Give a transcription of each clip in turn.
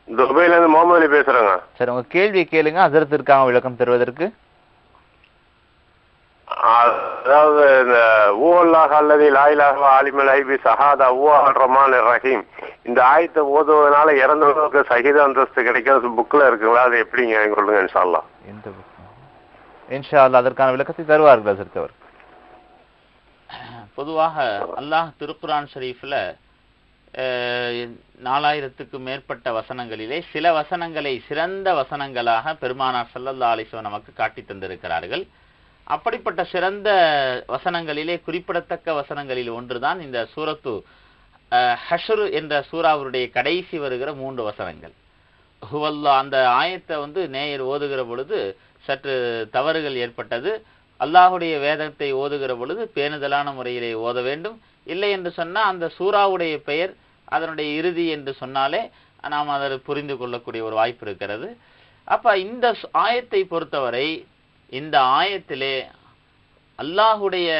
துபாயில இருந்து முகமது அலி பேசுறேங்க சரி உங்க கேள்வி கேளுங்க ஹசரத் இருக்காங்க விளக்கம் தருவதற்கு அதாவது இந்த ஊவல்லாஹ் அல்லது லாயிலாக ஆலிமல் ஐபி சஹாதா ஊவால் ரஹ்மான் ரஹீம் இந்த ஆயத்தை ஓதுவதனால இறந்தவங்களுக்கு சகித அந்தஸ்து கிடைக்கிறது புக்ல இருக்குங்களா அது எப்படிங்க சொல்லுங்க இன்ஷால்லா எந்த புக் இன்ஷா அல்லாஹ் அதற்கான விளக்கத்தை தருவார்கள் ஹசரத் அவர் பொதுவாக அல்லாஹ் திருக்குரான் ஷரீஃப்ல அஹ், நாலாயிரத்துக்கும் மேற்பட்ட வசனங்களிலே சில வசனங்களை சிறந்த வசனங்களாக பெருமானார் ஸல்லல்லாஹு அலைஹி வஸல்லம் நமக்கு காட்டி தந்திருக்கிறார்கள் அப்படிப்பட்ட சிறந்த வசனங்களிலே குறிப்பிடத்தக்க வசனங்களில் ஒன்றுதான் இந்த சூரத்து அஹ், ஹஷ்ரு என்ற சூறாவுடைய கடைசி வருகிற மூன்று வசனங்கள் ஹுவல்லா அந்த ஆயத்தை வந்து நேயர் ஓதுகிற பொழுது சற்று தவறுகள் ஏற்பட்டது அல்லாஹுடைய வேதத்தை ஓதுகிற பொழுது பேணுதலான முறையிலே ஓத வேண்டும் இல்லை என்று சொன்னா அந்த சூறாவுடைய பெயர் அதனுடைய இறுதி என்று சொன்னாலே நாம் அதை புரிந்து கொள்ளக்கூடிய ஒரு வாய்ப்பு இருக்கிறது அப்ப இந்த சு- ஆயத்தை பொறுத்தவரை இந்த ஆயத்திலே அல்லாஹுடைய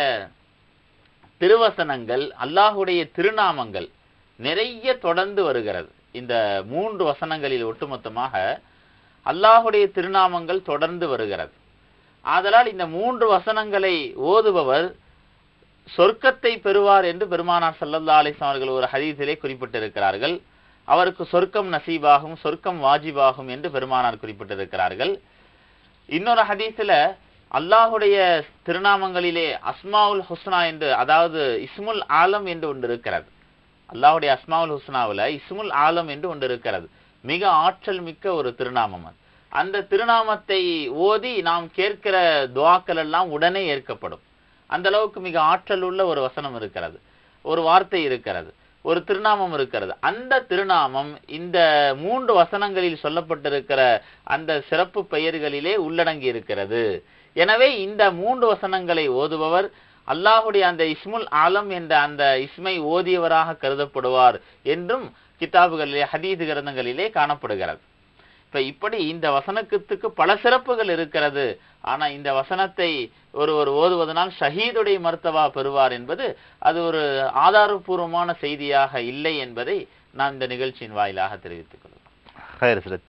திருவசனங்கள் அல்லாஹுடைய திருநாமங்கள் நிறைய தொடர்ந்து வருகிறது இந்த மூன்று வசனங்களில் ஒட்டுமொத்தமாக அல்லாஹுடைய திருநாமங்கள் தொடர்ந்து வருகிறது ஆதலால் இந்த மூன்று வசனங்களை ஓதுபவர் சொர்க்கத்தை பெறுவார் என்று பெருமானார் ஸல்லல்லாஹு அலைஹி வஸல்லம் அவர்கள் ஒரு ஹதீஸிலே குறிப்பிட்டிருக்கிறார்கள் அவருக்கு சொர்க்கம் நசீபாகும் சொர்க்கம் வாஜிபாகும் என்று பெருமானார் குறிப்பிட்டிருக்கிறார்கள் இன்னொரு ஹதீஸ்ல அல்லாஹுடைய திருநாமங்களிலே அஸ்மாவுல் ஹுஸ்னா என்று அதாவது இஸ்முல் ஆலம் என்று ஒன்று இருக்கிறது அல்லாஹுடைய அஸ்மாவுல் ஹுஸ்னாவுல இஸ்முல் ஆலம் என்று ஒன்று இருக்கிறது மிக ஆற்றல் மிக்க ஒரு திருநாமம் அது அந்த திருநாமத்தை ஓதி நாம் கேட்கிற துவாக்கள் எல்லாம் உடனே ஏற்கப்படும் அந்த அளவுக்கு மிக ஆற்றல் உள்ள ஒரு வசனம் இருக்கிறது ஒரு வார்த்தை இருக்கிறது ஒரு திருநாமம் இருக்கிறது அந்த திருநாமம் இந்த மூன்று வசனங்களில் சொல்லப்பட்டிருக்கிற அந்த சிறப்பு பெயர்களிலே உள்ளடங்கி இருக்கிறது எனவே இந்த மூன்று வசனங்களை ஓதுபவர் அல்லாஹுடைய அந்த இஸ்முல் ஆலம் என்ற அந்த இஸ்மை ஓதியவராக கருதப்படுவார் என்றும் கிதாபுகளிலே ஹதீஸ் கிரந்தங்களிலே காணப்படுகிறது இப்ப இப்படி இந்த வசனத்துக்கு பல சிறப்புகள் இருக்கிறது ஆனா இந்த வசனத்தை ஒருவர் ஓதுவதனால் ஷஹீதுடைய மர்த்தவா பெறுவார் என்பது அது ஒரு ஆதாரபூர்வமான செய்தியாக இல்லை என்பதை நான் இந்த நிகழ்ச்சியின் வாயிலாக தெரிவித்துக் கொள்கிறேன் ஹைர் ஹசரத்